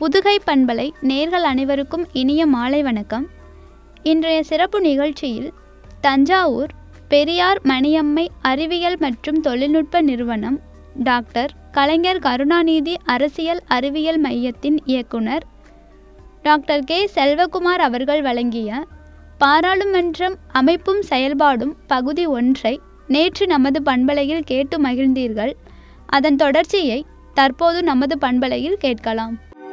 புதுகை பண்பலை நேர்கள் அனைவருக்கும் இனிய மாலை வணக்கம் இன்றைய சிறப்பு நிகழ்ச்சியில் தஞ்சாவூர் பெரியார் மணியம்மை அறிவியல் மற்றும் தொழில்நுட்ப நிறுவனம் டாக்டர் கலைஞர் கருணாநிதி அரசியல் அறிவியல் மையத்தின் இயக்குனர் டாக்டர் கே செல்வகுமார் அவர்கள் வழங்கிய பாராளுமன்றம் அமைப்பும் செயல்பாடும் பகுதி ஒன்றை நேற்று நமது பண்பலையில் கேட்டு மகிழ்ந்தீர்கள் அதன் தொடர்ச்சியை தற்போது நமது பண்பலையில் கேட்கலாம்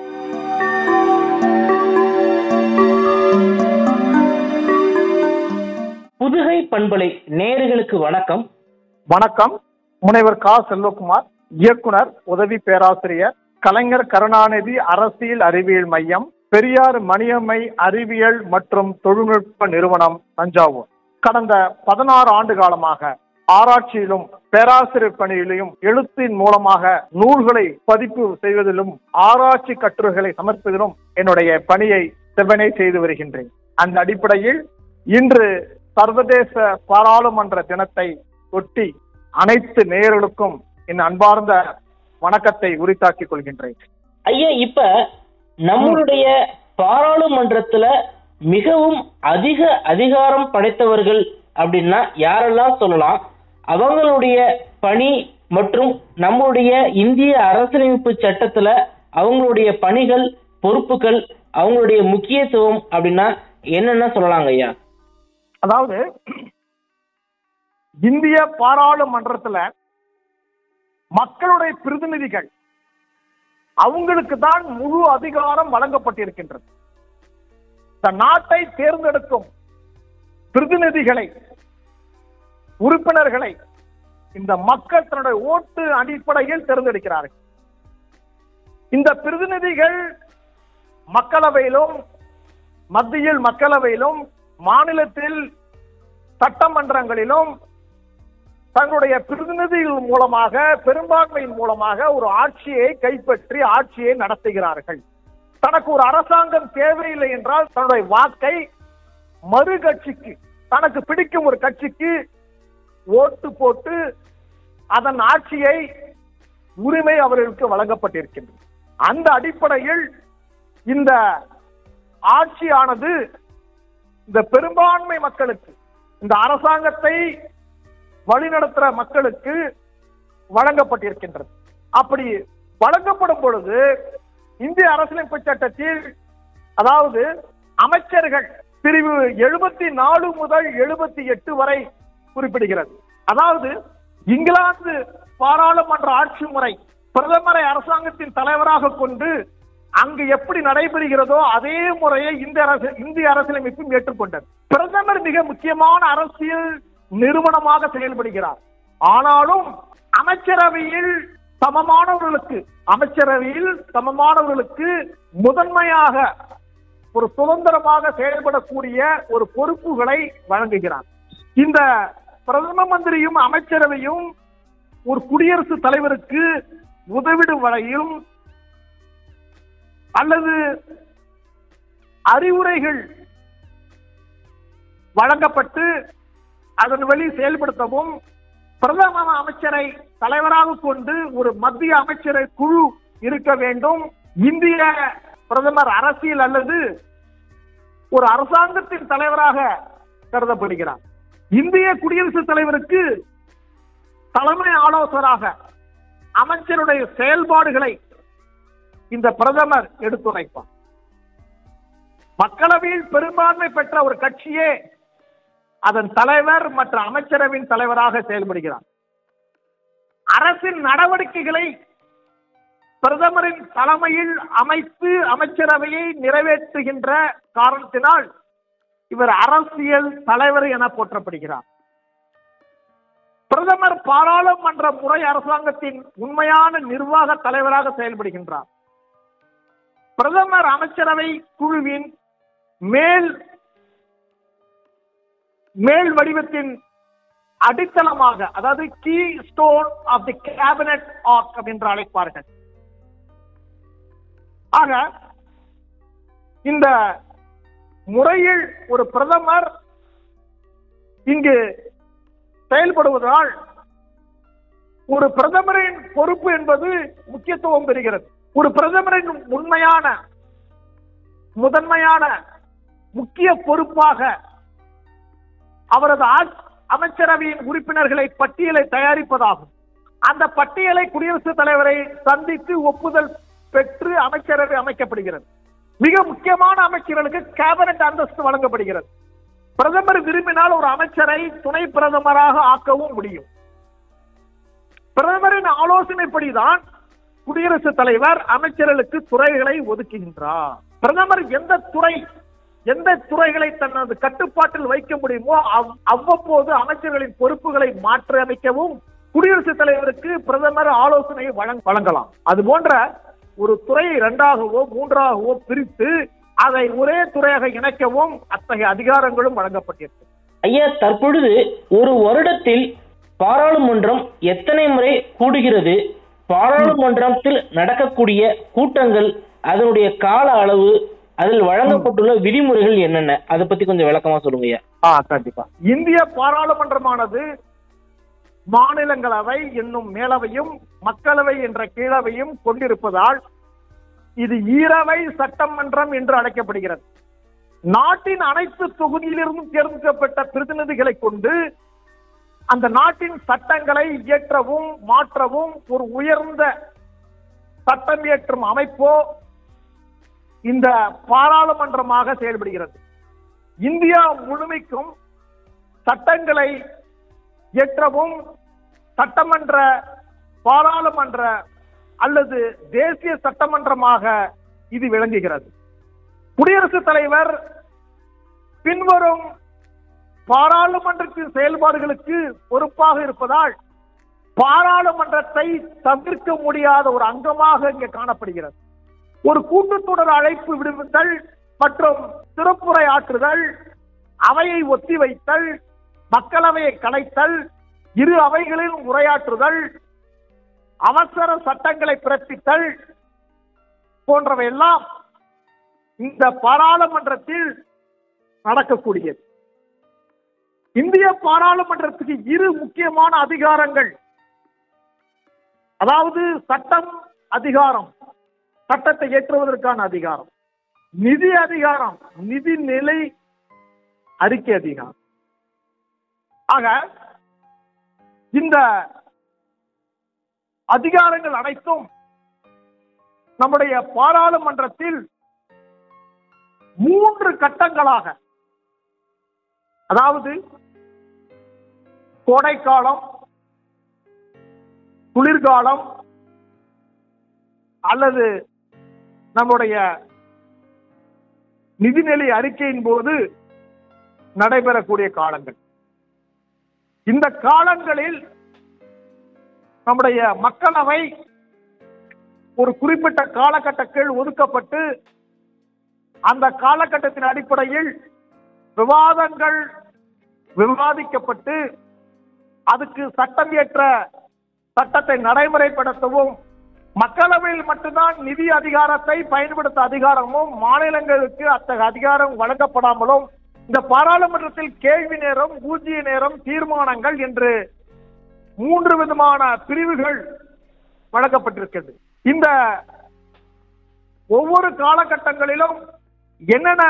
புதுகை பண்பலை நேயர்களுக்கு வணக்கம் வணக்கம் முனைவர் கா செல்வகுமார் இயக்குனர் உதவி பேராசிரியர் கலைஞர் கருணாநிதி அரசியல் அறிவியல் மையம் பெரியார் மணியம்மை அறிவியல் மற்றும் தொழில்நுட்ப நிறுவனம் தஞ்சாவூர் கடந்த பதினாறு ஆண்டு காலமாக ஆராய்ச்சியிலும் பேராசிரியர் பணியிலும் எழுத்தின் மூலமாக நூல்களை பதிப்பு செய்வதிலும் ஆராய்ச்சி கட்டுரைகளை சமர்ப்பதிலும் என்னுடைய பணியை செவ்வனே செய்து வருகின்றேன் அந்த அடிப்படையில் இன்று சர்வதேச பாராளுமன்ற தினத்தை ஒட்டி அனைத்து நேயர்களுக்கும் என் அன்பார்ந்த வணக்கத்தை உரித்தாக்கிக் கொள்கின்றேன் ஐயா இப்ப நம்மளுடைய பாராளுமன்றத்துல மிகவும் அதிக அதிகாரம் படைத்தவர்கள் அப்படின்னா யாரெல்லாம் சொல்லலாம் அவங்களுடைய பணி மற்றும் நம்மளுடைய இந்திய அரசியலமைப்பு சட்டத்துல அவங்களுடைய பணிகள் பொறுப்புகள் அவங்களுடைய முக்கியத்துவம் அப்படின்னா என்னென்ன சொல்லலாங்க ஐயா அதாவது இந்திய பாராளுமன்றத்துல மக்களுடைய பிரதிநிதிகள் அவங்களுக்கு தான் முழு அதிகாரம் வழங்கப்பட்டிருக்கின்றது இந்த நாட்டை தேர்ந்தெடுக்கும் பிரதிநிதிகளை உறுப்பினர்களை இந்த மக்கள் தன்னுடைய ஓட்டு அடிப்படையில் தேர்ந்தெடுக்கிறார்கள் இந்த பிரதிநிதிகள் மக்களவையிலும் மத்தியில் மக்களவையிலும் மாநிலத்தில் சட்டமன்றங்களிலும் தங்களுடைய பிரதிநிதிகள் மூலமாக பெரும்பான்மையின் மூலமாக ஒரு ஆட்சியை கைப்பற்றி ஆட்சியை நடத்துகிறார்கள் தனக்கு ஒரு அரசாங்கம் தேவையில்லை என்றால் தன்னுடைய வாக்கை மறு கட்சிக்கு தனக்கு பிடிக்கும் ஒரு கட்சிக்கு ஓட்டு போட்டு அதன் ஆட்சியை உரிமை அவர்களுக்கு வழங்கப்பட்டிருக்கின்றது அந்த அடிப்படையில் இந்த ஆட்சியானது இந்த பெரும்பான்மை மக்களுக்கு இந்த அரசாங்கத்தை வழிநடத்துற மக்களுக்கு வழங்கப்பட்டிருக்கின்றது அப்படி வழங்கப்படும் பொழுது இந்திய அரசியலமைப்பு சட்டத்தில் அதாவது அமைச்சர்கள் பிரிவு எழுபத்தி நாலு முதல் எழுபத்தி எட்டு வரை குறிப்பிடுகிறது அதாவது இங்கிலாந்து பாராளுமன்ற ஆட்சி முறை பிரதமரை அரசாங்கத்தின் தலைவராக கொண்டு அங்கு எப்படி நடைபெறுகிறதோ அதே முறையை இந்த அரசு இந்திய அரசியலமைப்பும் ஏற்றுக்கொண்டது பிரதமர் மிக முக்கியமான அரசியல் நிறுவனமாக செயல்படுகிறார் ஆனாலும் அமைச்சரவையில் சமமானவர்களுக்கு அமைச்சரவையில் சமமானவர்களுக்கு முதன்மையாக ஒரு சுதந்திரமாக செயல்படக்கூடிய ஒரு பொறுப்புகளை வழங்குகிறார் இந்த பிரதம மந்திரியும் அமைச்சரவையும் ஒரு குடியரசுத் தலைவருக்கு உதவிடும் வரையும் அல்லது அறிவுரைகள் வழங்கப்பட்டு அதன் வழி செயல்படுத்தவும் பிரதம அமைச்சரை தலைவராக கொண்டு ஒரு மத்திய அமைச்சரை குழு இருக்க வேண்டும் இந்திய பிரதமர் அரசியல் அல்லது ஒரு அரசாங்கத்தின் தலைவராக கருதப்படுகிறார் இந்திய குடியரசுத் தலைவருக்கு தலைமை ஆலோசகராக அமைச்சருடைய செயல்பாடுகளை இந்த பிரதமர் எடுத்துரைப்பார் மக்களவையில் பெரும்பான்மை பெற்ற ஒரு கட்சியே அதன் தலைவர் மற்ற அமைச்சரவையின் தலைவராக செயல்படுகிறார் அரசின் நடவடிக்கைகளை பிரதமரின் தலைமையில் அமைத்து அமைச்சரவையை நிறைவேற்றுகின்ற காரணத்தினால் இவர் அரசியல் தலைவர் என போற்றப்படுகிறார் பிரதமர் பாராளுமன்ற முறை அரசாங்கத்தின் உண்மையான நிர்வாக தலைவராக செயல்படுகின்றார் பிரதமர் அமைச்சரவை குழுவின் மேல் மேல் வடிவத்தின் அடித்தளமாக அதாவது keystone of the cabinet ஆக் என்று அழைப்பார்கள் ஆக இந்த முறையில் ஒரு பிரதமர் இங்கு செயல்படுவதால் ஒரு பிரதமரின் பொறுப்பு என்பது முக்கியத்துவம் பெறுகிறது ஒரு பிரதமரின் உண்மையான முதன்மையான முக்கிய பொறுப்பாக அவரது ஆட்சி- அமைச்சரவையின் உறுப்பினர்களை பட்டியலை தயாரிப்பதாகும் அந்த பட்டியலை குடியரசுத் தலைவரை சந்தித்து ஒப்புதல் பெற்று அமைச்சரவை அமைக்கப்படுகிறது மிக முக்கியமான அமைச்சர்களுக்கு கேபினட் அந்தஸ்து வழங்கப்படுகிறது பிரதமர் விரும்பினால் ஒரு அமைச்சரை துணை பிரதமராக ஆக்கவும் முடியும் பிரதமரின் ஆலோசனைப்படிதான் குடியரசுத் தலைவர் அமைச்சர்களுக்கு துறைகளை ஒதுக்குகின்றார் பிரதமர் எந்த துறை எந்த துறைகளை தனது கட்டுப்பாட்டில் வைக்க முடியுமோ அவ்- அவ்வப்போது அமைச்சர்களின் பொறுப்புகளை மாற்றி அமைக்கவும் குடியரசுத் தலைவருக்கு பிரதமர் ஆலோசனையை வழங்க- வழங்கலாம் அது போன்ற ஒரு துறையை இரண்டாகவோ மூன்றாகவோ பிரித்து அதை ஒரே துறையாக இணைக்கவும் அத்தகைய அதிகாரங்களும் வழங்கப்பட்டிருக்கு ஐயா தற்பொழுது ஒரு வருடத்தில் பாராளுமன்றம் எத்தனை முறை கூடுகிறது பாராளுமன்றத்தில் நடக்கக்கூடிய கூட்டங்கள் அதனுடைய கால அளவு அதில் வழங்கப்பட்டுள்ள விதிமுறைகள் என்னென்ன அதை பத்தி கொஞ்சம் விளக்கமா சொல்லுங்க ஐயா ஆ கண்டிப்பா இந்திய பாராளுமன்றமானது மாநிலங்களவை என்னும் மேலவையும் மக்களவை என்ற கீழவையும் கொண்டிருப்பதால் இது ஈரவை சட்டமன்றம் என்று அழைக்கப்படுகிறது நாட்டின் அனைத்து தொகுதியிலிருந்தும் தேர்ந்தெடுக்கப்பட்ட பிரதிநிதிகளை கொண்டு அந்த நாட்டின் சட்டங்களை இயற்றவும் மாற்றவும் ஒரு உயர்ந்த சட்டம் இயற்றும் அமைப்போ இந்த பாராளுமன்றமாக செயல்படுகிறது இந்தியா முழுமைக்கும் சட்டங்களை இயற்றவும் சட்டமன்ற பாராளுமன்ற அல்லது தேசிய சட்டமன்றமாக இது விளங்குகிறது குடியரசுத் தலைவர் பின்வரும் பாராளுமன்றத்தின் செயல்பாடுகளுக்கு பொறுப்பாக இருப்பதால் பாராளுமன்றத்தை தவிர்க்க முடியாத ஒரு அங்கமாக இங்கே காணப்படுகிறது ஒரு கூட்டத்தொடர் அழைப்பு விடுவித்தல் மற்றும் சிறப்புரை ஆற்றுதல் அவையை ஒத்திவைத்தல் மக்களவையை கலைத்தல் இரு அவைகளில் உரையாற்றுதல் அவசர சட்டங்களை பிறப்பித்தல் போன்றவையெல்லாம் இந்த பாராளுமன்றத்தில் நடக்கக்கூடியது இந்திய பாராளுமன்றத்துக்கு இரு முக்கியமான அதிகாரங்கள் அதாவது சட்டம் அதிகாரம் சட்டத்தை ஏற்றுவதற்கான அதிகாரம் நிதி அதிகாரம் நிதி நிலை அறிக்கை அதிகாரம் ஆக இந்த அதிகாரங்கள் அனைத்தும் நம்முடைய பாராளுமன்றத்தில் மூன்று கட்டங்களாக அதாவது கோடைக்காலம் குளிர்காலம் அல்லது நம்முடைய நிதிநிலை அறிக்கையின் போது நடைபெறக்கூடிய காலங்கள் இந்த காலங்களில் நம்முடைய மக்களவை ஒரு குறிப்பிட்ட காலகட்டத்தில் ஒதுக்கப்பட்டு அந்த காலகட்டத்தின் அடிப்படையில் விவாதங்கள் விவாதிக்கப்பட்டு அதுக்கு சட்டம் இயற்ற சட்டத்தை நடைமுறைப்படுத்தவும் மக்களவையில் மட்டும்தான் நிதி அதிகாரத்தை பயன்படுத்த அதிகாரமும் மாநிலங்களுக்கு அத்தகைய அதிகாரம் வழங்கப்படாமலும் இந்த பாராளுமன்றத்தில் கேள்வி நேரம் பூஜ்ய நேரம் தீர்மானங்கள் என்று மூன்று விதமான பிரிவுகள் வழங்கப்பட்டிருக்கிறது இந்த ஒவ்வொரு காலகட்டங்களிலும் என்னென்ன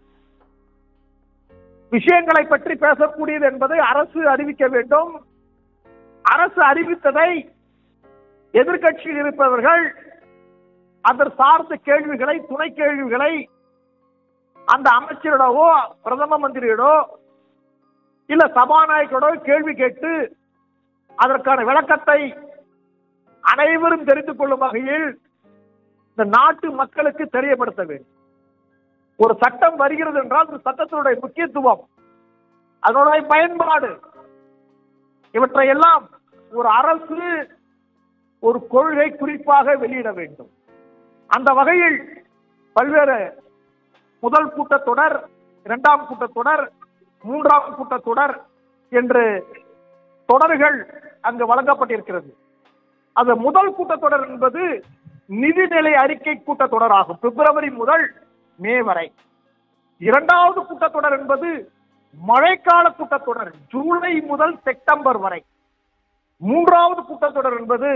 விஷயங்களை பற்றி பேசக்கூடியது என்பதை அரசு அறிவிக்க வேண்டும் அரசு அறிவித்ததை எதிர்க்கட்சியில் இருப்பவர்கள் அதர் சார்ந்த கேள்விகளை துணை கேள்விகளை அந்த அமைச்சரிடவோ பிரதம மந்திரியிடோ இல்ல சபாநாயகரோட கேள்வி கேட்டு அதற்கான விளக்கத்தை அனைவரும் தெரிந்து கொள்ளும் வகையில் இந்த நாட்டு மக்களுக்கு தெரியப்படுத்த வேண்டும் ஒரு சட்டம் வருகிறது என்றால் அந்த சட்டத்தினுடைய முக்கியத்துவம் அதனுடைய பயன்பாடு இவற்றை எல்லாம் ஒரு அரசு ஒரு கொள்கை குறிப்பாக வெளியிட வேண்டும் அந்த வகையில் பல்வேறு முதல் கூட்டத்தொடர் இரண்டாம் கூட்டத்தொடர் மூன்றாம் கூட்டத்தொடர் என்று தொடர்கள் அங்கு வழங்கப்பட்டிருக்கிறது அந்த முதல் கூட்டத்தொடர் என்பது நிதிநிலை அறிக்கை கூட்டத்தொடர் ஆகும் பிப்ரவரி முதல் மே வரை இரண்டாவது கூட்டத்தொடர் என்பது மழைக்கால கூட்டத்தொடர் ஜூலை முதல் செப்டம்பர் வரை மூன்றாவது கூட்டத்தொடர் என்பது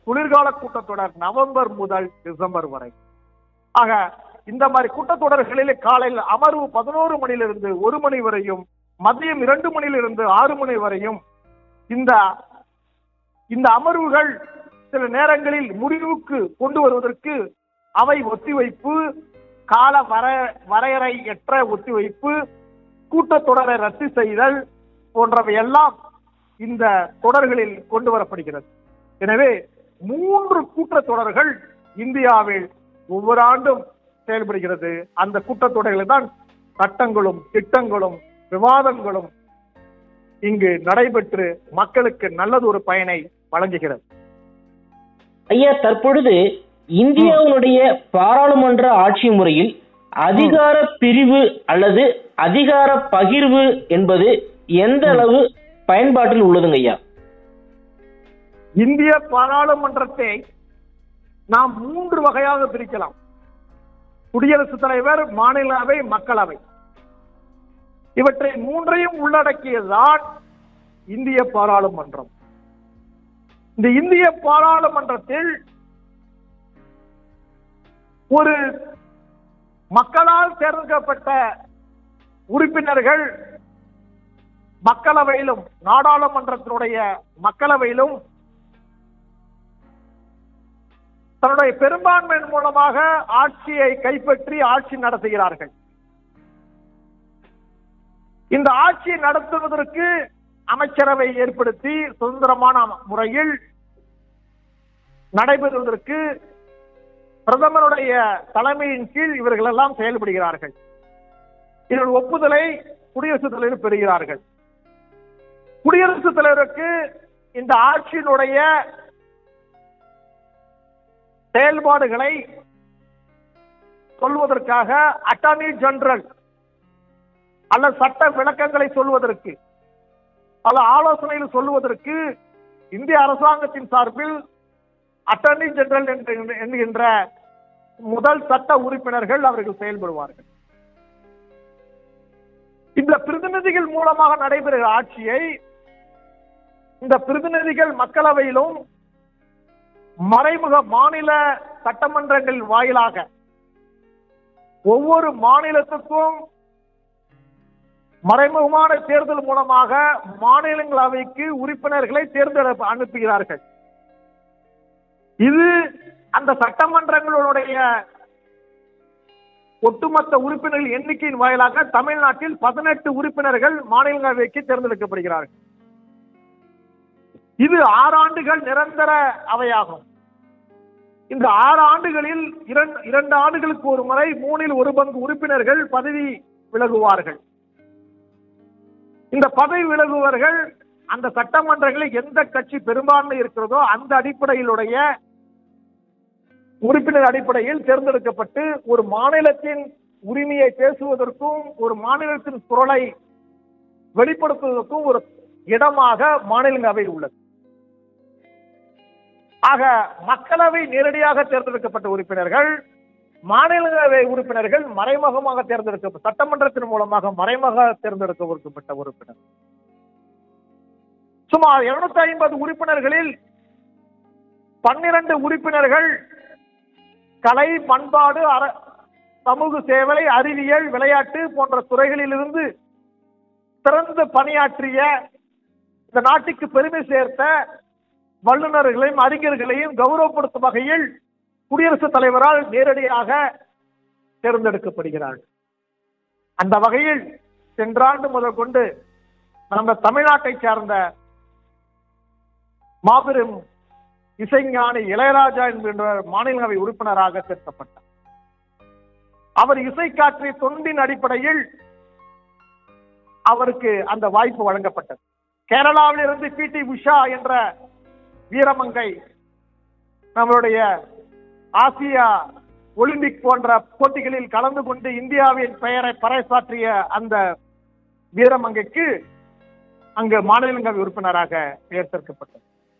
குளிர்கால கூட்டத்தொடர் நவம்பர் முதல் டிசம்பர் வரை ஆக இந்த மாதிரி கூட்டத்தொடர்களில் காலையில் அமர்வு பதினோரு மணியிலிருந்து ஒரு மணி வரையும் மதியம் இரண்டு மணியிலிருந்து ஆறு மணி வரையும் இந்த இந்த அமர்வுகள் சில நேரங்களில் முடிவுக்கு கொண்டு வருவதற்கு அவை ஒத்திவைப்பு கால வர வரையறையற்ற ஒத்திவைப்பு கூட்டத்தொடரை ரத்து செய்தல் போன்றவை எல்லாம் இந்த தொடர்களில் கொண்டு வரப்படுகிறது எனவே மூன்று கூட்டத்தொடர்கள் இந்தியாவில் ஒவ்வொரு ஆண்டும் செயல்படுகிறது அந்த கூட்டத்தொடர்களில் தான் சட்டங்களும் திட்டங்களும் விவாதங்களும் இங்கு நடைபெற்று மக்களுக்கு நல்லது ஒரு பயனை வழங்குகிறது ஐயா தற்பொழுது இந்தியாவுடைய பாராளுமன்ற ஆட்சி முறையில் அதிகார பிரிவு அல்லது அதிகார பகிர்வு என்பது எந்த அளவு பயன்பாட்டில் உள்ளதுங்க ஐயா இந்திய பாராளுமன்றத்தை நாம் மூன்று வகையாக பிரிக்கலாம் குடியரசுத் தலைவர் மாநிலவை மக்களவை இவற்றை மூன்றையும் உள்ளடக்கியதுதான் இந்திய பாராளுமன்றம் இந்த இந்திய பாராளுமன்றத்தில் ஒரு மக்களால் தேர்ந்தெடுக்கப்பட்ட உறுப்பினர்கள் மக்களவையிலும் நாடாளுமன்றத்தினுடைய மக்களவையிலும் தன்னுடைய பெரும்பான்மையின் மூலமாக ஆட்சியை கைப்பற்றி ஆட்சி நடத்துகிறார்கள் இந்த ஆட்சியை நடத்துவதற்கு அமைச்சரவை ஏற்படுத்தி சுதந்திரமான முறையில் நடைபெறுவதற்கு பிரதமருடைய தலைமையின் கீழ் இவர்கள் எல்லாம் செயல்படுகிறார்கள் இதன் ஒப்புதலை குடியரசுத் தலைவர் பெறுகிறார்கள் குடியரசுத் தலைவருக்கு இந்த ஆட்சியினுடைய செயல்பாடுகளை சொல்வதற்காக அட்டார்னி ஜெனரல் அல்லது சட்ட விளக்கங்களை சொல்வதற்கு அல்ல ஆலோசனைகள் சொல்லுவதற்கு இந்திய அரசாங்கத்தின் சார்பில் அட்டர்னி ஜெனரல் என்று என்கின்ற முதல் சட்ட உறுப்பினர்கள் அவர்கள் செயல்படுவார்கள் இந்த பிரதிநிதிகள் மூலமாக நடைபெறுகிற ஆட்சியை இந்த பிரதிநிதிகள் மக்களவையிலும் மறைமுக மாநில சட்டமன்றங்கள் வாயிலாக ஒவ்வொரு மாநிலத்துக்கும் மறைமுகமான தேர்தல் மூலமாக மாநிலங்களவைக்கு உறுப்பினர்களை தேர்ந்தெடுப்பு அனுப்புகிறார்கள் இது அந்த சட்டமன்றங்களுடைய ஒட்டுமொத்த உறுப்பினர்கள் எண்ணிக்கையின் வாயிலாக தமிழ்நாட்டில் பதினெட்டு உறுப்பினர்கள் மாநிலங்களவைக்கு தேர்ந்தெடுக்கப்படுகிறார்கள் இது ஆறு ஆண்டுகள் நிரந்தர அவையாகும் இந்த ஆறு ஆண்டுகளில் இரண்டு இரண்டு ஆண்டுகளுக்கு ஒரு முறை மூணில் ஒரு பங்கு உறுப்பினர்கள் பதவி விலகுவார்கள் இந்த பதவி விலகுவர்கள் அந்த சட்டமன்றங்களில் எந்த கட்சி பெரும்பான்மை இருக்கிறதோ அந்த அடிப்படையிலுடைய உறுப்பினர் அடிப்படையில் தேர்ந்தெடுக்கப்பட்டு ஒரு மாநிலத்தின் உரிமையை பேசுவதற்கும் ஒரு மாநிலத்தின் குரலை வெளிப்படுத்துவதற்கும் ஒரு இடமாக மாநிலங்களவை உள்ளது ஆக மக்களவை நேரடியாக தேர்ந்தெடுக்கப்பட்ட உறுப்பினர்கள் மாநிலங்களவை உறுப்பினர்கள் மறைமுகமாக தேர்ந்தெடுக்க சட்டமன்றத்தின் மூலமாக மறைமுக தேர்ந்தெடுக்கப்பட்ட உறுப்பினர் சுமார் இருநூத்தி ஐம்பது உறுப்பினர்களில் பன்னிரண்டு உறுப்பினர்கள் கலை பண்பாடு அற சமூக சேவை அறிவியல் விளையாட்டு போன்ற துறைகளிலிருந்து சிறந்து பணியாற்றிய இந்த நாட்டுக்கு பெருமை சேர்த்த வல்லுநர்களையும் அறிஞர்களையும் கௌரவப்படுத்தும் வகையில் குடியரசுத் தலைவரால் நேரடியாக தேர்ந்தெடுக்கப்படுகிறார்கள் அந்த வகையில் சென்றாண்டு முதல் கொண்டு நம்ம தமிழ்நாட்டை சார்ந்த மாபெரும் இசைஞானி இளையராஜா என்கின்ற மாநிலங்களவை உறுப்பினராக சேர்க்கப்பட்டார் அவர் இசை காற்றிய தொண்டின் அடிப்படையில் அவருக்கு அந்த வாய்ப்பு வழங்கப்பட்டது கேரளாவிலிருந்து பி டி உஷா என்ற வீரமங்கை நம்மளுடைய ஆசியா ஒலிம்பிக் போன்ற போட்டிகளில் கலந்து கொண்டு இந்தியாவின் பெயரை பறைசாற்றிய அந்த வீரமங்கைக்கு அங்கு மாநிலங்களவை உறுப்பினராக பெயர் சேர்க்கப்பட்டது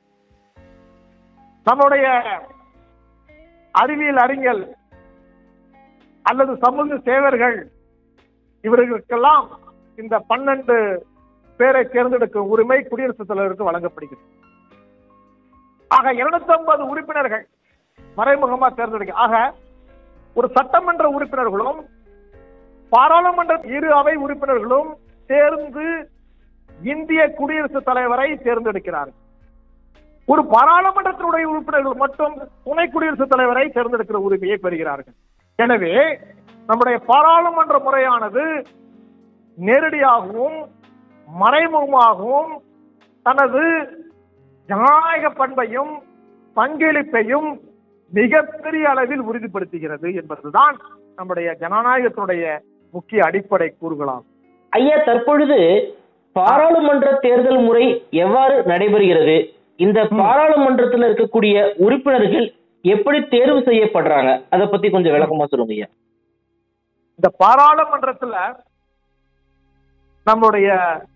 நம்முடைய அறிவியல் அறிஞர் அல்லது சமூக சேவர்கள் இவர்களுக்கெல்லாம் இந்த பன்னெண்டு பேரை தேர்ந்தெடுக்கும் உரிமை குடியரசுத் தலைவருக்கு வழங்கப்படுகிறது ஆக 250 உறுப்பினர்கள் மறைமுகமா தேர்ந்தெடுக்க ஆக ஒரு சட்டமன்ற உறுப்பினர்களும் பாராளுமன்ற இரு அவை உறுப்பினர்களும் சேர்ந்து இந்திய குடியரசுத் தலைவரை தேர்ந்தெடுக்கிறார்கள் ஒரு பாராளுமன்றத்தினுடைய உறுப்பினர்கள் மட்டும் துணை குடியரசுத் தலைவரை தேர்ந்தெடுக்கிற உரிமையை பெறுகிறார்கள் எனவே நம்முடைய பாராளுமன்ற முறையானது நேரடியாகவும் மறைமுகமாகவும் தனது ஜனநாயக பண்பையும் பங்களிப்பையும் மிகப்பெரிய அளவில் உறுதிப்படுத்துகிறது என்பதுதான் நம்முடைய ஜனநாயகத்தினுடைய முக்கிய அடிப்படை கூறுகளாகும் ஐயா தற்பொழுது பாராளுமன்ற தேர்தல் முறை எவ்வாறு நடைபெறுகிறது இந்த பாராளுமன்றத்தில் இருக்கக்கூடிய உறுப்பினர்கள் எப்படி தேர்வு செய்யப்படுறாங்க அதை பத்தி கொஞ்சம் விளக்கமா சொல்லுங்க ஐயா இந்த பாராளுமன்றத்துல நம்முடைய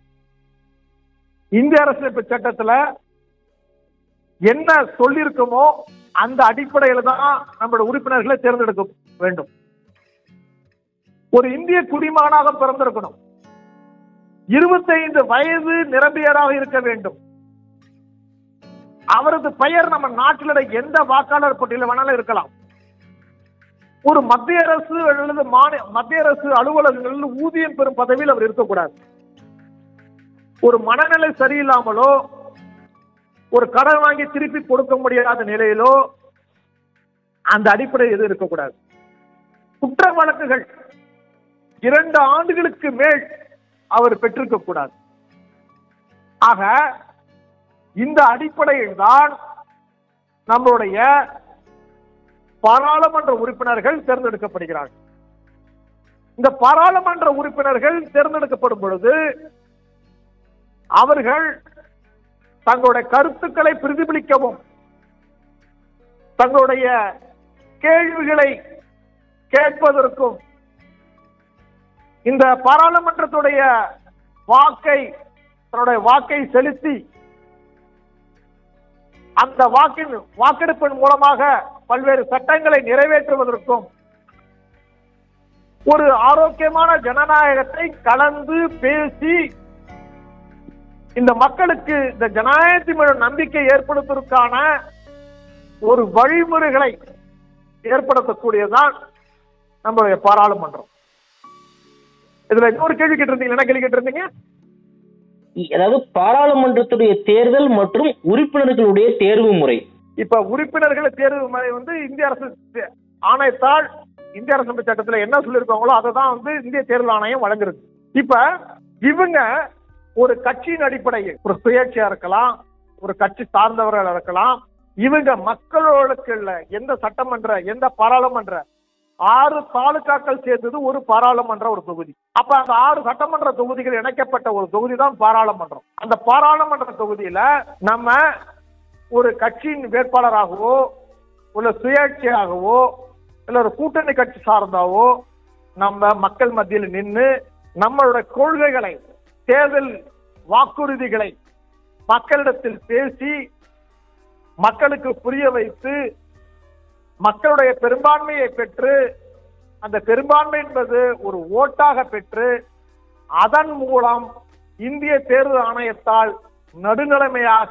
இந்திய அரசியலமைப்பு சட்டத்துல என்ன சொல்லியிருக்கோமோ அந்த அடிப்படையில தான் நம்மளுடைய உறுப்பினர்களை தேர்ந்தெடுக்க வேண்டும் ஒரு இந்திய குடிமகனாக பிறந்திருக்கணும் இருபத்தைந்து வயது நிரம்பியராக இருக்க வேண்டும் அவரது பெயர் நம்ம நாட்டிலுடைய எந்த வாக்காளர் பட்டியலில் வேணாலும் இருக்கலாம் ஒரு மத்திய அரசு அல்லது மாநில மத்திய அரசு அலுவலகங்களில் ஊதியம் பெறும் பதவியில் அவர் இருக்கக்கூடாது ஒரு மனநிலை சரியில்லாமலோ ஒரு கடன் வாங்கி திருப்பி கொடுக்க முடியாத நிலையிலோ அந்த அடிப்படை எதுவும் இருக்கக்கூடாது குற்ற வழக்குகள் இரண்டு ஆண்டுகளுக்கு மேல் அவர் பெற்றிருக்க கூடாது ஆக இந்த அடிப்படையில் தான் நம்மளுடைய பாராளுமன்ற உறுப்பினர்கள் தேர்ந்தெடுக்கப்படுகிறார்கள் இந்த பாராளுமன்ற உறுப்பினர்கள் தேர்ந்தெடுக்கப்படும் பொழுது அவர்கள் தங்களுடைய கருத்துக்களை பிரதிபலிக்கவும் தங்களுடைய கேள்விகளை கேட்பதற்கும் இந்த பாராளுமன்றத்துடைய வாக்கை தன்னுடைய வாக்கை செலுத்தி அந்த வாக்கின் வாக்கெடுப்பின் மூலமாக பல்வேறு சட்டங்களை நிறைவேற்றுவதற்கும் ஒரு ஆரோக்கியமான ஜனநாயகத்தை கலந்து பேசி இந்த மக்களுக்கு இந்த ஜனநாயகத்தின் மீது நம்பிக்கை ஏற்படுத்துவதற்கான ஒரு வழிமுறைகளை ஏற்படுத்தக்கூடியதுதான் நம்மளுடைய பாராளுமன்றம் இதுல இன்னொரு கேள்வி கேட்டிருந்தீங்க என்ன கேள்வி கேட்டிருந்தீங்க இ- அதாவது பாராளுமன்றத்துடைய தேர்தல் மற்றும் உறுப்பினர்களுடைய தேர்வு முறை இப்ப உறுப்பினர்கள் தேர்வு முறை வந்து இந்திய அரசு தே- ஆணையத்தால் இந்திய அரசு சட்டத்துல என்ன சொல்லியிருக்காங்களோ அதை தான் வந்து இந்திய தேர்தல் ஆணையம் வழங்குறது இப்ப இவங்க ஒரு கட்சியின் அடிப்படையில் ஒரு சுயேட்சையா இருக்கலாம் ஒரு கட்சி சார்ந்தவர்கள் இருக்கலாம் இவங்க மக்களுக்கு இல்ல எந்த சட்டமன்ற எந்த பாராளுமன்ற ஆறு தாலுகாக்கள் சேர்ந்தது ஒரு பாராளுமன்ற ஒரு தொகுதி அப்ப அந்த ஆறு சட்டமன்ற தொகுதிகள் இணைக்கப்பட்ட ஒரு தொகுதி தான் பாராளுமன்றம் அந்த பாராளுமன்ற தொகுதியில நம்ம ஒரு கட்சியின் வேட்பாளராகவோ இல்ல சுயேட்சையாகவோ இல்ல ஒரு கூட்டணி கட்சி சார்ந்தாவோ நம்ம மக்கள் மத்தியில் நின்று நம்மளுடைய கொள்கைகளை தேர்தல் வாக்குறுதிகளை மக்களிடத்தில் பேசி மக்களுக்கு புரிய வைத்து மக்களுடைய பெரும்பான்மையை பெற்று அந்த பெரும்பான்மை என்பது ஒரு ஓட்டாக பெற்று அதன் மூலம் இந்திய தேர்தல் ஆணையத்தால் நடுநிலைமையாக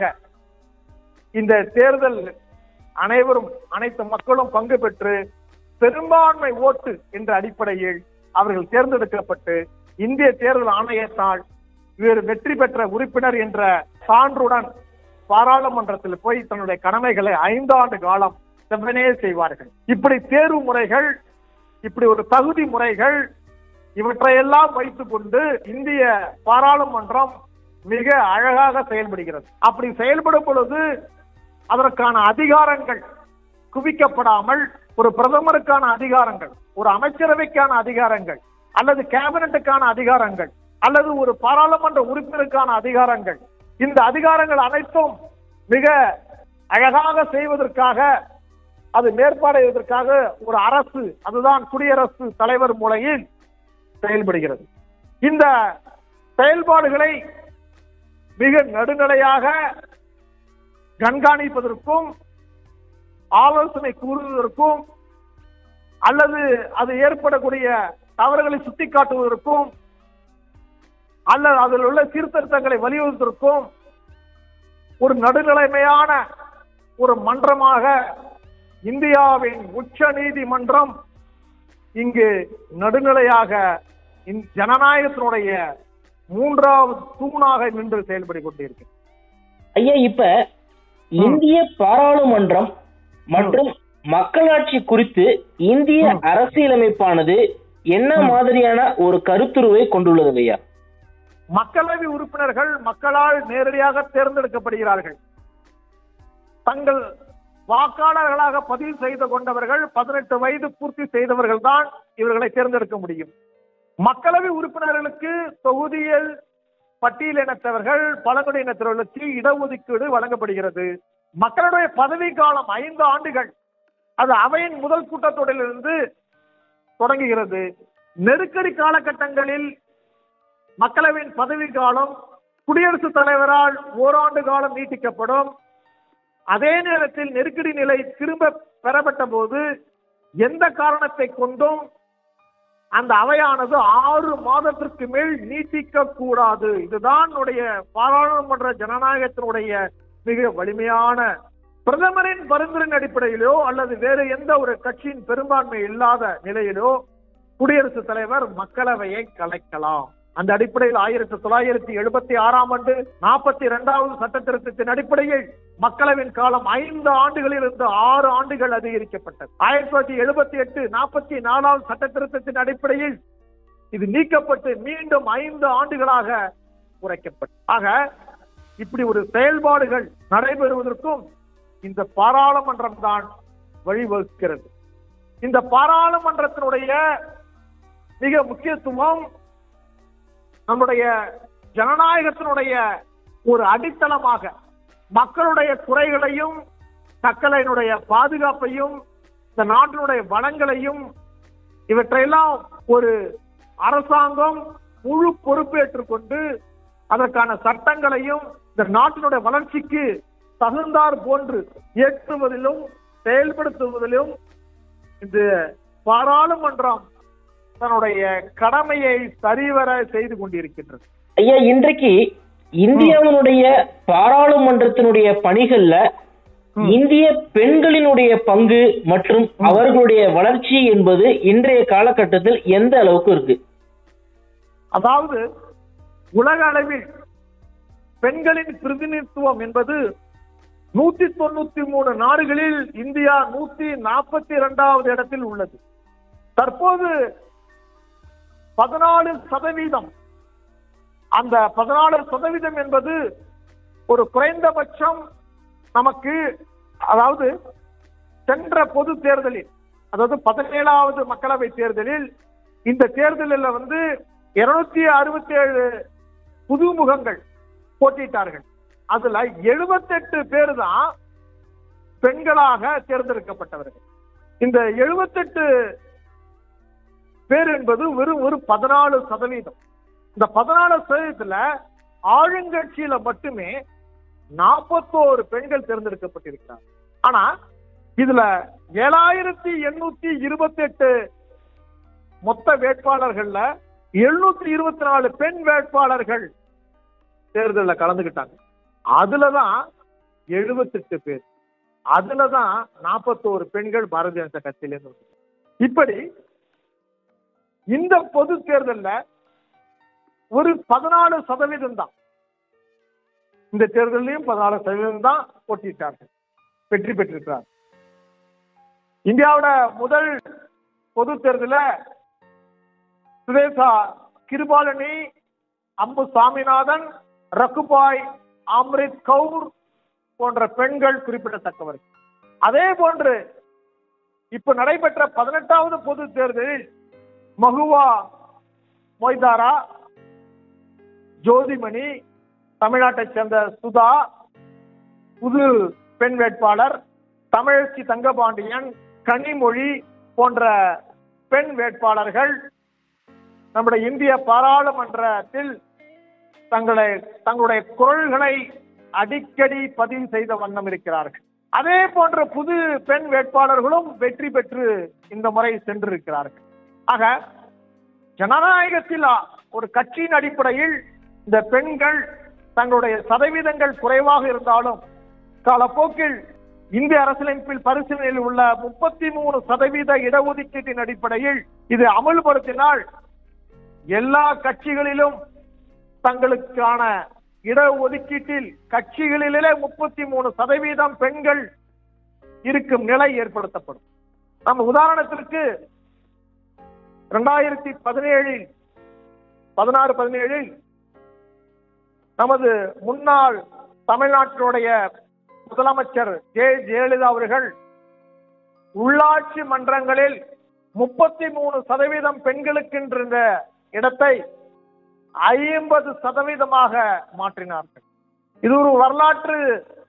இந்த தேர்தல் அனைவரும் அனைத்து மக்களும் பங்கு பெற்று பெரும்பான்மை ஓட்டு என்ற அடிப்படையில் அவர்கள் தேர்ந்தெடுக்கப்பட்டு இந்திய தேர்தல் ஆணையத்தால் இவர் வெற்றி பெற்ற உறுப்பினர் என்ற சான்றுடன் பாராளுமன்றத்தில் போய் தன்னுடைய கடமைகளை ஐந்தாண்டு காலம் செவ்வனே செய்வார்கள் இப்படி தேர்வு முறைகள் இப்படி ஒரு தகுதி முறைகள் இவற்றையெல்லாம் வைத்துக் கொண்டு இந்திய பாராளுமன்றம் மிக அழகாக செயல்படுகிறது அப்படி செயல்படும் பொழுது அதற்கான அதிகாரங்கள் குவிக்கப்படாமல் ஒரு பிரதமருக்கான அதிகாரங்கள் ஒரு அமைச்சரவைக்கான அதிகாரங்கள் அல்லது கேபினட்டுக்கான அதிகாரங்கள் அல்லது ஒரு பாராளுமன்ற உறுப்பினருக்கான அதிகாரங்கள் இந்த அதிகாரங்கள் அனைத்தும் மிக அழகாக செய்வதற்காக அது மேற்பாடைவதற்காக ஒரு அரசு அதுதான் குடியரசு தலைவர் முறையில் செயல்படுகிறது இந்த செயல்பாடுகளை மிக நடுநிலையாக கண்காணிப்பதற்கும் ஆலோசனை கூறுவதற்கும் அல்லது அது ஏற்படக்கூடிய தவறுகளை சுட்டிக்காட்டுவதற்கும் அல்லது அதில் உள்ள சீர்திருத்தங்களை வலியுறுத்துவதற்கும் ஒரு நடுநிலைமையான ஒரு மன்றமாக இந்தியாவின் உச்ச நீதிமன்றம் இங்கு நடுநிலையாக இந்த ஜனநாயகத்தினுடைய மூன்றாவது தூணாக நின்று செயல்பட்டு கொண்டிருக்கு ஐயா இப்ப இந்திய பாராளுமன்றம் மற்றும் மக்களாட்சி குறித்து இந்திய ம். அரசியலமைப்பானது என்ன மாதிரியான ஒரு கருத்துருவை கொண்டுள்ளது ஐயா மக்களவை உறுப்பினர்கள் மக்களால் நேரடியாக தேர்ந்தெடுக்கப்படுகிறார்கள் தங்கள் வாக்காளர்களாக பதிவு செய்து கொண்டவர்கள் பதினெட்டு வயது பூர்த்தி செய்தவர்கள் தான் இவர்களை தேர்ந்தெடுக்க முடியும் மக்களவை உறுப்பினர்களுக்கு தொகுதியில் பட்டியலினத்தவர்கள் பழங்குடியினத்தவர்களுக்கு இடஒதுக்கீடு வழங்கப்படுகிறது மக்களுடைய பதவி காலம் ஐந்து ஆண்டுகள் அது அவையின் முதல் கூட்டத்தொடரிலிருந்து தொடங்குகிறது நெருக்கடி காலகட்டங்களில் மக்களவையின் பதவி காலம் குடியரசுத் தலைவரால் ஓராண்டு காலம் நீட்டிக்கப்படும் அதே நேரத்தில் நெருக்கடி நிலை திரும்ப பெறப்பட்ட போது எந்த காரணத்தை கொண்டும் அந்த அவையானது ஆறு மாதத்திற்கு மேல் நீட்டிக்க கூடாது இதுதான் உடைய பாராளுமன்ற ஜனநாயகத்தினுடைய மிக வலிமையான பிரதமரின் பரிந்துரையின் அடிப்படையிலோ அல்லது வேறு எந்த ஒரு கட்சியின் பெரும்பான்மை இல்லாத நிலையிலோ குடியரசுத் தலைவர் மக்களவையை கலைக்கலாம் அந்த அடிப்படையில் ஆயிரத்தி தொள்ளாயிரத்தி எழுபத்தி ஆறாம் ஆண்டு நாற்பத்தி இரண்டாவது சட்ட திருத்தத்தின் அடிப்படையில் மக்களவின் காலம் ஐந்து ஆண்டுகளில் இருந்து ஆறு ஆண்டுகள் அதிகரிக்கப்பட்டது ஆயிரத்தி தொள்ளாயிரத்தி எழுபத்தி எட்டு நாற்பத்தி நாலாவது சட்ட திருத்தத்தின் அடிப்படையில் இது நீக்கப்பட்டு மீண்டும் ஐந்து ஆண்டுகளாக குறைக்கப்பட்டது ஆக இப்படி ஒரு செயல்பாடுகள் நடைபெறுவதற்கும் இந்த பாராளுமன்றம் தான் வழிவகுக்கிறது இந்த பாராளுமன்றத்தினுடைய மிக முக்கியத்துவம் நம்முடைய ஜனநாயகத்தினுடைய ஒரு அடித்தளமாக மக்களுடைய குறைகளையும் மக்களினுடைய பாதுகாப்பையும் இந்த நாட்டினுடைய வளங்களையும் இவற்றையெல்லாம் ஒரு அரசாங்கம் முழு பொறுப்பேற்றுக் கொண்டு அதற்கான சட்டங்களையும் இந்த நாட்டினுடைய வளர்ச்சிக்கு தகுந்தார் போன்று ஏற்றுவதிலும் செயல்படுத்துவதிலும் இந்த பாராளுமன்றம் தன்னுடைய கடமையை சரிவர செய்து கொண்டிருக்கின்றது ஐயா இன்றைக்கு இந்தியாவினுடைய பாராளுமன்றத்தினுடைய பணிகள்ல ம். இந்திய பெண்களினுடைய பங்கு மற்றும் அவர்களுடைய வளர்ச்சி என்பது இன்றைய காலகட்டத்தில் எந்த அளவுக்கு இருக்கு அதாவது உலக அளவில் பெண்களின் பிரதிநிதித்துவம் என்பது நூத்தி தொண்ணூத்தி மூணு நாடுகளில் இந்தியா நூத்தி நாற்பத்தி இரண்டாவது இடத்தில் உள்ளது தற்போது பதினாலு சதவீதம் அந்த பதினாலு சதவீதம் என்பது ஒரு குறைந்தபட்சம் நமக்கு அதாவது சென்ற பொது தேர்தலில் அதாவது பதினேழாவது மக்களவை தேர்தலில் இந்த தேர்தலில் வந்து இருநூத்தி அறுபத்தி ஏழு புதுமுகங்கள் போட்டியிட்டார்கள் அதுல எழுபத்தெட்டு பேர் தான் பெண்களாக தேர்ந்தெடுக்கப்பட்டவர்கள் இந்த எழுபத்தெட்டு பேர் என்பது வெறும் ஒரு பதினாலு சதவீதம் இந்த பதினாலு சதவீதத்துல ஆளுங்கட்சியில மட்டுமே நாற்பத்தோரு பெண்கள் தேர்ந்தெடுக்கப்பட்டிருக்கிறார் ஆனா இதுல ஏழாயிரத்தி எண்ணூத்தி இருபத்தி எட்டு மொத்த வேட்பாளர்கள்ல எழுநூத்தி இருபத்தி நாலு பெண் வேட்பாளர்கள் தேர்தலில் கலந்துக்கிட்டாங்க அதுலதான் எழுபத்தெட்டு பேர் அதுலதான் நாற்பத்தோரு பெண்கள் பாரதிய ஜனதா கட்சியிலிருந்து வந்தாங்க. இப்படி இந்த பொது தேர்தல்ல ஒரு பதினாலு சதவீதம் தான் இந்த தேர்தலையும் பதினாலு சதவீதம் தான் போட்டியிட்டார்கள் வெற்றி பெற்றிருக்கிறார் இந்தியாவோட முதல் பொது தேர்தல சுரேசா கிருபாலனி அம்பு சாமிநாதன் ரகுபாய் அம்ரித் கவுர் போன்ற பெண்கள் குறிப்பிடத்தக்கவர்கள் அதே போன்று இப்ப நடைபெற்ற பதினெட்டாவது பொது தேர்தலில் மகுவா மொய்தாரா ஜோதிமணி தமிழ்நாட்டைச் சேர்ந்த சுதா புது பெண் வேட்பாளர் தமிழச்சி தங்கபாண்டியன் கனிமொழி போன்ற பெண் வேட்பாளர்கள் நம்முடைய இந்திய பாராளுமன்றத்தில் தங்களை தங்களுடைய குரல்களை அடிக்கடி பதிவு செய்த வண்ணம் இருக்கிறார்கள் அதே போன்ற புது பெண் வேட்பாளர்களும் வெற்றி பெற்று இந்த முறை சென்றிருக்கிறார்கள் ஆக ஜனநாயகத்தில் ஒரு கட்சியின் அடிப்படையில் இந்த பெண்கள் தங்களுடைய சதவீதங்கள் குறைவாக இருந்தாலும் காலப்போக்கில் இந்திய அரசியலமைப்பில் பரிசீலனையில் உள்ள முப்பத்தி மூணு சதவீத இடஒதுக்கீட்டின் அடிப்படையில் இது அமல்படுத்தினால் எல்லா கட்சிகளிலும் தங்களுக்கான இடஒதுக்கீட்டில் கட்சிகளிலே முப்பத்தி மூணு சதவீதம் பெண்கள் இருக்கும் நிலை ஏற்படுத்தப்படும் நம்ம உதாரணத்திற்கு இரண்டாயிரத்தி பதினேழில் பதினாறு பதினேழில் நமது முன்னாள் தமிழ்நாட்டினுடைய முதலமைச்சர் ஜெ ஜெயலலிதா அவர்கள் உள்ளாட்சி மன்றங்களில் முப்பத்தி மூணு சதவீதம் பெண்களுக்கு இடத்தை ஐம்பது சதவீதமாக மாற்றினார்கள் இது ஒரு வரலாற்று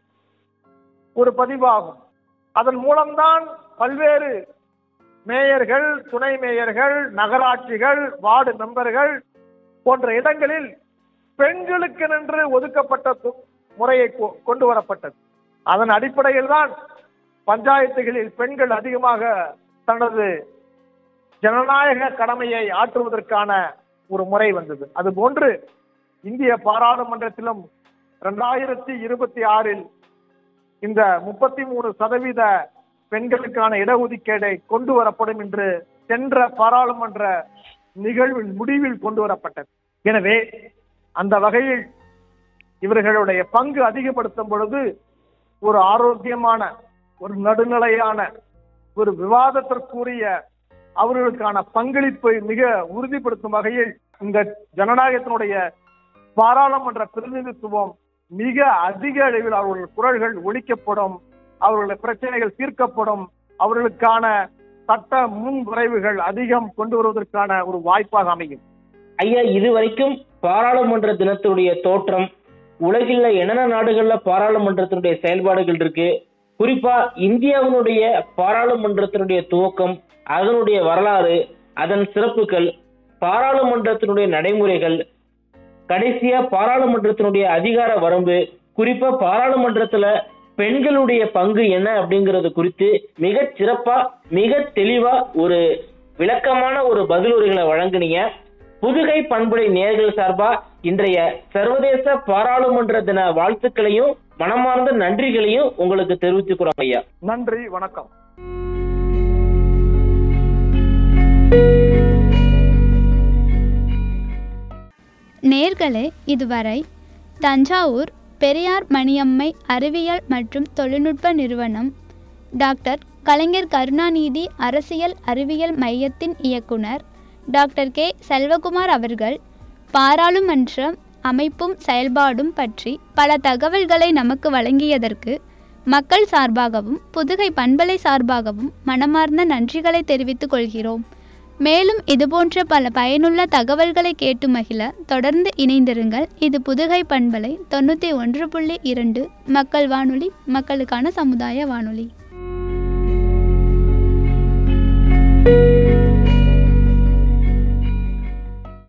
ஒரு பதிவாகும் அதன் மூலம்தான் பல்வேறு மேயர்கள் துணை மேயர்கள் நகராட்சிகள் வார்டு மெம்பர்கள் போன்ற இடங்களில் பெண்களுக்கு நின்று ஒதுக்கப்பட்ட து- முறையை கொ- கொண்டு வரப்பட்டது அதன் அடிப்படையில் தான் பஞ்சாயத்துகளில் பெண்கள் அதிகமாக தனது ஜனநாயக கடமையை ஆற்றுவதற்கான ஒரு முறை வந்தது அதுபோன்று இந்திய பாராளுமன்றத்திலும் இரண்டாயிரத்தி இருபத்தி ஆறில் இந்த முப்பத்தி மூணு சதவீத பெண்களுக்கான இடஒதுக்கீடை கொண்டு வரப்படும் என்று சென்ற பாராளுமன்ற நிகழ்வின் முடிவில் கொண்டு வரப்பட்டது எனவே அந்த வகையில் இவர்களுடைய பங்கு அதிகப்படுத்தும் பொழுது ஒரு ஆரோக்கியமான ஒரு நடுநிலையான ஒரு விவாதத்திற்குரிய அவர்களுக்கான பங்களிப்பை மிக உறுதிப்படுத்தும் வகையில் இந்த ஜனநாயகத்தினுடைய பாராளுமன்ற பிரதிநிதித்துவம் மிக அதிக அளவில் அவர்கள் குரல்கள் ஒழிக்கப்படும் அவர்களுடைய பிரச்சனைகள் தீர்க்கப்படும் அவர்களுக்கான சட்ட முன் விரைவுகள் அதிகம் கொண்டு வருவதற்கான ஒரு வாய்ப்பாக அமையும் ஐயா இதுவரைக்கும் பாராளுமன்ற தினத்துடைய தோற்றம் உலகில் என்னென்ன நாடுகள்ல பாராளுமன்றத்தினுடைய செயல்பாடுகள் இருக்கு குறிப்பா இந்தியாவினுடைய பாராளுமன்றத்தினுடைய துவக்கம் அதனுடைய வரலாறு அதன் சிறப்புகள் பாராளுமன்றத்தினுடைய நடைமுறைகள் கடைசியா பாராளுமன்றத்தினுடைய அதிகார வரம்பு குறிப்பா பாராளுமன்றத்துல பெண்களுடைய பங்கு என்ன அப்படிங்கறது குறித்து மிக சிறப்பா மிக தெளிவா ஒரு விளக்கமான ஒரு பதிலுரைகளை வழங்குனீங்க புதுகை பண்புடை நேர்கள் சார்பா இன்றைய சர்வதேச பாராளுமன்ற தின வாழ்த்துக்களையும் மனமார்ந்த நன்றிகளையும் உங்களுக்கு தெரிவித்துக்கிறோம் ஐயா நன்றி வணக்கம் நேர்களே இதுவரை தஞ்சாவூர் பெரியார் மணியம்மை அறிவியல் மற்றும் தொழில்நுட்ப நிறுவனம் டாக்டர் கலைஞர் கருணாநிதி அரசியல் அறிவியல் மையத்தின் இயக்குனர் டாக்டர் கே செல்வகுமார் அவர்கள் பாராளுமன்றம் அமைப்பும் செயல்பாடும் பற்றி பல தகவல்களை நமக்கு வழங்கியதற்கு மக்கள் சார்பாகவும் புதுகை பண்பலை சார்பாகவும் மனமார்ந்த நன்றிகளை தெரிவித்துக் கொள்கிறோம் மேலும் இதுபோன்ற பல பயனுள்ள தகவல்களை கேட்டு மகிழ தொடர்ந்து இணைந்திருங்கள் இது புதுகை பண்பலை தொண்ணூற்றி ஒன்று புள்ளி இரண்டு மக்கள் வானொலி மக்களுக்கான சமுதாய வானொலி